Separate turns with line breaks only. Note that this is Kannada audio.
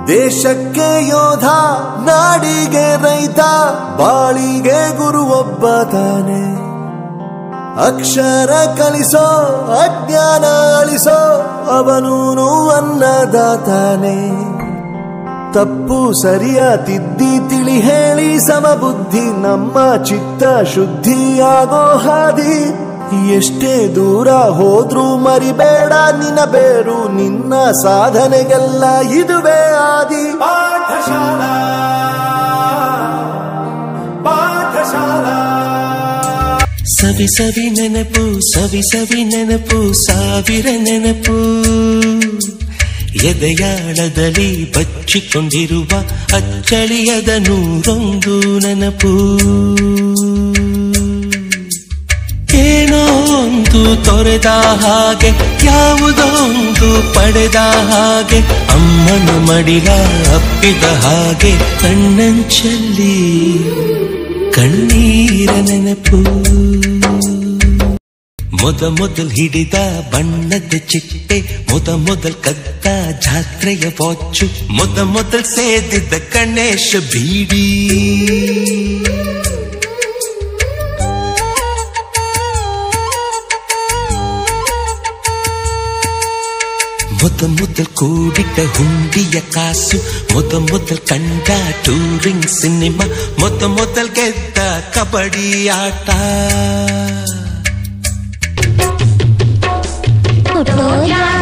ದೇಶಕ್ಕೆ ಯೋಧ ನಾಡಿಗೆ ರೈತ ಬಾಳಿಗೆ ಗುರು ಒಬ್ಬ ತಾನೆ ಅಕ್ಷರ ಕಲಿಸೋ ಅಜ್ಞಾನ ಅಳಿಸೋ ಅವನೂನು ಅನ್ನದಾತಾನೆ ತಪ್ಪು ಸರಿಯ ತಿದ್ದಿ ತಿಳಿ ಹೇಳಿ ಸಮಬುದ್ಧಿ ನಮ್ಮ ಚಿತ್ತ ಶುದ್ಧಿಯಾಗೋ ಹಾದಿ ಎಷ್ಟೇ ದೂರ ಹೋದ್ರೂ ಮರಿಬೇಡ ನಿನ್ನ ಬೇರು ನಿನ್ನ ಸಾಧನೆಗೆಲ್ಲ ಇದುವೇ ಆದಿ
ಪಾಠಶಾಲಾ ಪಾಠಶಾಲಾ
ಸವಿ ಸವಿ ನೆನಪು ಸವಿ ಸವಿ ನೆನಪು ಸಾವಿರ ನೆನಪು ಎದೆಯಾಳದಲ್ಲಿ ಬಚ್ಚಿಕೊಂಡಿರುವ ಅಚ್ಚಳಿಯದ ನೂರೊಂದು ನೆನಪು ಏನೋ ಒಂದು ತೊರೆದ ಹಾಗೆ ಯಾವುದೋ ಒಂದು ಪಡೆದ ಹಾಗೆ ಅಮ್ಮನ ಮಡಿಲ ಅಪ್ಪಿದ ಹಾಗೆ ಕಣ್ಣಂಚಲ್ಲಿ ಕಣ್ಣೀರ ನೆನಪು ಮೊದ ಮೊದಲ್ ಹಿಡಿದ ಬಣ್ಣದ ಚಿಟ್ಟೆ ಮೊದ ಮೊದಲ್ ಕದ್ದ ಜಾತ್ರೆಯ ವಾಚು ಮೊದ ಮೊದಲ್ ಸೇದಿದ್ದ ಗಣೇಶ ಬೀಡಿ ಮೊದ ಮೊದಲ್ ಕೂಡಿಟ್ಟ ಹುಂಡಿಯ ಕಾಸು ಮೊದ ಮೊದಲ್ ಕಂಡ ಟೂರಿಂಗ್ ಸಿನಿಮಾ ಮೊದ ಮೊದಲ್ ಗೆದ್ದ ಕಬಡ್ಡಿ ಆಟ
ಹುಟ್ಟೋದ